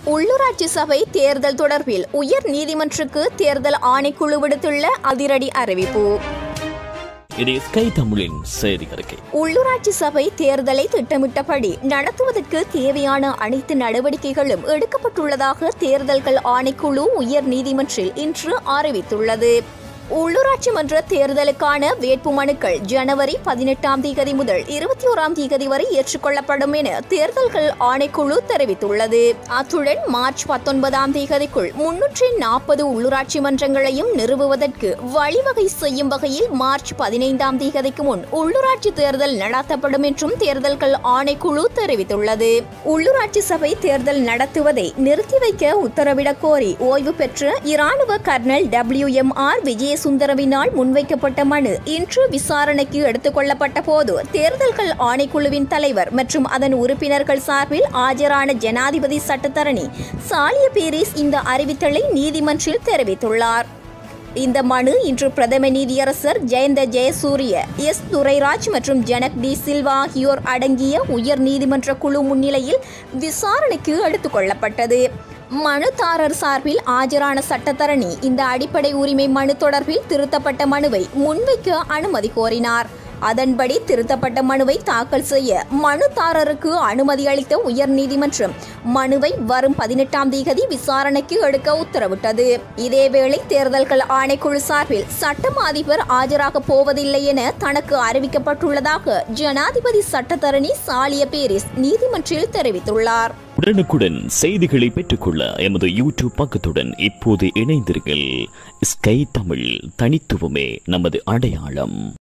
உள்ளூராட்சி சபை தேர்தல் தொடர்பில் உயர் நீதிமன்றக்கு தேர்தல் ஆணைக்குழு விடுத்துள்ள அதிரடி அறிவிப்பு இது ஸ்கை தமிழின் செய்தி அறிக்கை உள்ளூராட்சி சபை தேர்தலை திட்டமிட்டபடி நடத்துவதற்கு தேவையான அனைத்து நடவடிக்கைகளும் எடுக்கப்பட்டுள்ளதாக தேர்தல்கள் ஆணைக்குழு உயர் நீதிமன்றில் இன்று அறிவித்துள்ளது உள்ளூராட்சி மன்ற தேர்தலுக்கான வேட்புமனுக்கள் ஜனவரி பதினெட்டாம் தேதி முதல் இருபத்தி ஓராம் தேதி வரை ஏற்றுக்கொள்ளப்படும் என தேர்தல்கள் ஆணைக்குழு தெரிவித்துள்ளது அத்துடன் மார்ச் பத்தொன்பதாம் தேதிக்குள் முன்னூற்றி நாற்பது உள்ளூராட்சி மன்றங்களையும் நிறுவுவதற்கு வழிவகை செய்யும் வகையில் மார்ச் பதினைந்தாம் தேதிக்கு முன் உள்ளூராட்சி தேர்தல் நடத்தப்படும் என்றும் தேர்தல்கள் ஆணைக்குழு தெரிவித்துள்ளது உள்ளூராட்சி சபை தேர்தல் நடத்துவதை நிறுத்தி வைக்க உத்தரவிடக் கோரி ஓய்வு பெற்ற இராணுவ கர்னல் டபிள்யூ எம் ஆர் விஜயசுந்தரவினால் முன்வைக்கப்பட்ட மனு இன்று விசாரணைக்கு எடுத்துக் கொள்ளப்பட்ட போது தேர்தல்கள் ஆணைக்குழுவின் தலைவர் மற்றும் அதன் உறுப்பினர்கள் சார்பில் ஆஜரான ஜனாதிபதி சட்டத்தரணி சாலிய பீரிஸ் இந்த அறிவித்தலை நீதிமன்றில் தெரிவித்துள்ளார் இந்த மனு இன்று பிரதம நீதியரசர் ஜெயந்த ஜெயசூரிய எஸ் துரைராஜ் மற்றும் ஜனக் டி சில்வா ஆகியோர் அடங்கிய உயர் நீதிமன்ற குழு முன்னிலையில் விசாரணைக்கு எடுத்துக் கொள்ளப்பட்டது மனுதாரர் சார்பில் ஆஜரான சட்டத்தரணி இந்த அடிப்படை உரிமை மனு தொடர்பில் திருத்தப்பட்ட மனுவை முன்வைக்க அனுமதி கோரினார் அதன்படி திருத்தப்பட்ட மனுவை தாக்கல் செய்ய மனுதாரருக்கு அனுமதி அளித்த உயர்நீதிமன்றம் மனுவை வரும் பதினெட்டாம் தேதி விசாரணைக்கு எடுக்க உத்தரவிட்டது இதேவேளை தேர்தல்கள் ஆணைக்குழு சார்பில் சட்டம் அதிபர் ஆஜராக போவதில்லை என தனக்கு அறிவிக்கப்பட்டுள்ளதாக ஜனாதிபதி சட்டத்தரணி சாலிய பேரிஸ் நீதிமன்றில் தெரிவித்துள்ளார் உடனுக்குடன் செய்திகளை பெற்றுக்கொள்ள எமது யூடியூப் பக்கத்துடன் இப்போது இணைந்தீர்கள் ஸ்கை தமிழ் தனித்துவமே நமது அடையாளம்